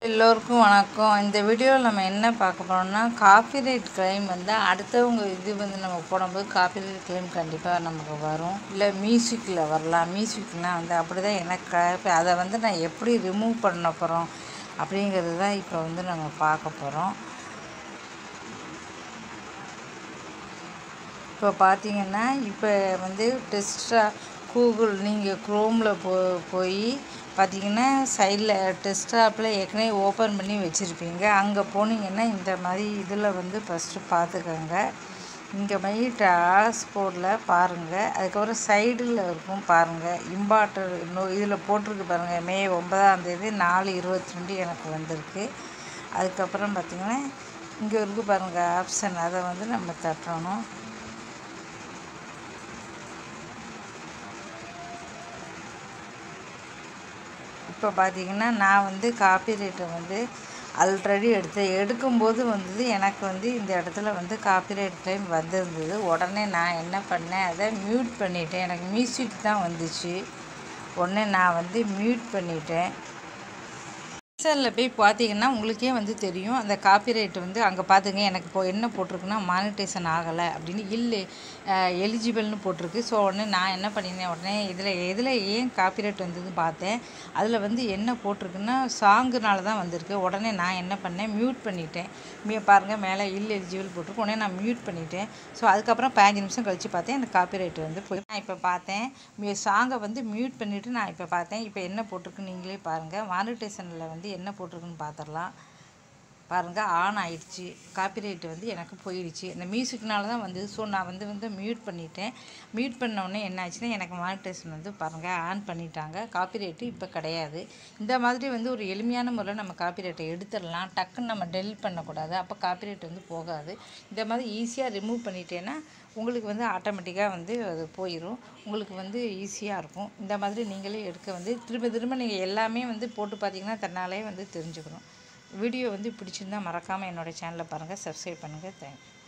எல்லோருக்கும் வணக்கம் இந்த வீடியோவில் நம்ம என்ன பார்க்க போறோம்னா காப்பிரைட் கிளைம் வந்து அடுத்தவங்க இது வந்து நம்ம போடும்போது காப்பிரைட் கிளைம் கண்டிப்பாக நமக்கு வரும் இல்லை மியூசிக்கில் வரலாம் மியூசிக்னால் வந்து அப்படி தான் எனக்கு இப்போ அதை வந்து நான் எப்படி ரிமூவ் பண்ண போகிறோம் அப்படிங்கிறது தான் இப்போ வந்து நம்ம பார்க்க போகிறோம் இப்போ பார்த்தீங்கன்னா இப்போ வந்து டெஸ்ட்டாக கூகுள் நீங்கள் க்ரோமில் போ போய் பார்த்தீங்கன்னா சைடில் டெஸ்க்டாப்பில் ஏற்கனவே ஓப்பன் பண்ணி வச்சுருப்பீங்க அங்கே போனீங்கன்னா இந்த மாதிரி இதில் வந்து ஃபஸ்ட்டு பார்த்துக்கோங்க இங்கே மாதிரி டாஸ்போர்டில் பாருங்கள் அதுக்கப்புறம் சைடில் இருக்கும் பாருங்கள் இம்பார்ட்டர் இன்னும் இதில் போட்டிருக்கு பாருங்கள் மே ஒன்பதாம் தேதி நாலு இருபத்தி ரெண்டு எனக்கு வந்திருக்கு அதுக்கப்புறம் பார்த்திங்கன்னா இங்கே இருக்குது பாருங்கள் ஆப்ஷன் அதை வந்து நம்ம தட்டணும் இப்போ பார்த்தீங்கன்னா நான் வந்து காப்பிரைட்டை வந்து ஆல்ரெடி எடுத்தேன் எடுக்கும்போது வந்தது எனக்கு வந்து இந்த இடத்துல வந்து காப்பிரைட் டைம் வந்திருந்தது உடனே நான் என்ன பண்ணேன் அதை மியூட் பண்ணிட்டேன் எனக்கு மியூசிக் தான் வந்துச்சு உடனே நான் வந்து மியூட் பண்ணிட்டேன் மிக்சரில் போய் பார்த்தீங்கன்னா உங்களுக்கே வந்து தெரியும் அந்த காப்பிரைட் வந்து அங்கே பார்த்துங்க எனக்கு இப்போ என்ன போட்டிருக்குன்னா மானிட்டேஷன் ஆகலை அப்படின்னு இல்லை எலிஜிபிள்னு போட்டிருக்கு ஸோ உடனே நான் என்ன பண்ணினேன் உடனே இதில் எதில் ஏன் காப்பிரைட் வந்ததுன்னு பார்த்தேன் அதில் வந்து என்ன போட்டிருக்குன்னா சாங்குனால தான் வந்திருக்கு உடனே நான் என்ன பண்ணேன் மியூட் பண்ணிட்டேன் மீ பாருங்கள் மேலே இல் எலிஜிபிள் போட்டிருக்கு உடனே நான் மியூட் பண்ணிட்டேன் ஸோ அதுக்கப்புறம் பதினஞ்சு நிமிஷம் கழித்து பார்த்தேன் எனக்கு காப்பிரைட் வந்து போய் நான் இப்போ பார்த்தேன் மீ சாங்கை வந்து மியூட் பண்ணிவிட்டு நான் இப்போ பார்த்தேன் இப்போ என்ன போட்டிருக்கு நீங்களே பாருங்கள் மானிட்டேஷனில் வந்து என்ன போட்டிருக்குன்னு பார்த்துடலாம் பாருங்கள் ஆன் ஆயிடுச்சு காப்பிரைட் வந்து எனக்கு போயிடுச்சு இந்த மியூசிக்னால தான் வந்தது ஸோ நான் வந்து வந்து மியூட் பண்ணிட்டேன் மியூட் பண்ணோடனே என்ன ஆச்சுன்னா எனக்கு மானிட்டேஷன் வந்து பாருங்கள் ஆன் பண்ணிட்டாங்க காப்பிரைட்டு இப்போ கிடையாது இந்த மாதிரி வந்து ஒரு எளிமையான முறையில் நம்ம காப்பிரைட்டை எடுத்துடலாம் டக்குன்னு நம்ம டெலிட் பண்ணக்கூடாது அப்போ காப்பிரைட் வந்து போகாது இந்த மாதிரி ஈஸியாக ரிமூவ் பண்ணிட்டேன்னா உங்களுக்கு வந்து ஆட்டோமேட்டிக்காக வந்து அது போயிடும் உங்களுக்கு வந்து ஈஸியாக இருக்கும் இந்த மாதிரி நீங்களே எடுக்க வந்து திரும்ப திரும்ப நீங்கள் எல்லாமே வந்து போட்டு பார்த்தீங்கன்னா தன்னாலே வந்து தெரிஞ்சுக்கணும் வீடியோ வந்து பிடிச்சிருந்தா மறக்காமல் என்னோடய சேனலை பாருங்கள் சப்ஸ்கிரைப் பண்ணுங்கள் தேங்க்யூ